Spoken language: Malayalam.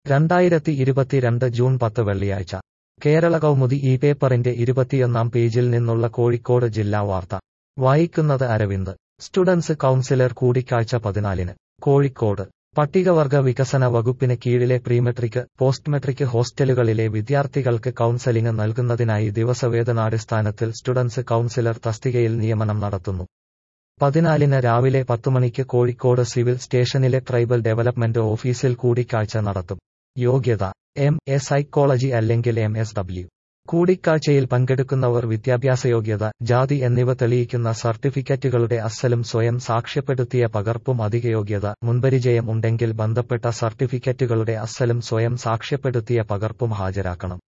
രണ്ടായിരത്തി ഇരുപത്തിരണ്ട് ജൂൺ പത്ത് വെള്ളിയാഴ്ച കേരള കൗമുദി ഈ പേപ്പറിന്റെ ഇരുപത്തിയൊന്നാം പേജിൽ നിന്നുള്ള കോഴിക്കോട് ജില്ലാ വാർത്ത വായിക്കുന്നത് അരവിന്ദ് സ്റ്റുഡൻസ് കൗൺസിലർ കൂടിക്കാഴ്ച പതിനാലിന് കോഴിക്കോട് പട്ടികവർഗ വികസന വകുപ്പിന് കീഴിലെ പ്രീമെട്രിക് പോസ്റ്റ്മെട്രിക് ഹോസ്റ്റലുകളിലെ വിദ്യാർത്ഥികൾക്ക് കൗൺസലിംഗ് നൽകുന്നതിനായി ദിവസവേതനാടിസ്ഥാനത്തിൽ സ്റ്റുഡൻസ് കൗൺസിലർ തസ്തികയിൽ നിയമനം നടത്തുന്നു പതിനാലിന് രാവിലെ പത്തുമണിക്ക് കോഴിക്കോട് സിവിൽ സ്റ്റേഷനിലെ ട്രൈബൽ ഡെവലപ്മെന്റ് ഓഫീസിൽ കൂടിക്കാഴ്ച നടത്തും യോഗ്യത എം എ സൈക്കോളജി അല്ലെങ്കിൽ എം എസ് ഡബ്ല്യു കൂടിക്കാഴ്ചയിൽ പങ്കെടുക്കുന്നവർ വിദ്യാഭ്യാസയോഗ്യത ജാതി എന്നിവ തെളിയിക്കുന്ന സർട്ടിഫിക്കറ്റുകളുടെ അസലും സ്വയം സാക്ഷ്യപ്പെടുത്തിയ പകർപ്പും അധികയോഗ്യത മുൻപരിചയം ഉണ്ടെങ്കിൽ ബന്ധപ്പെട്ട സർട്ടിഫിക്കറ്റുകളുടെ അസലും സ്വയം സാക്ഷ്യപ്പെടുത്തിയ പകർപ്പും ഹാജരാക്കണം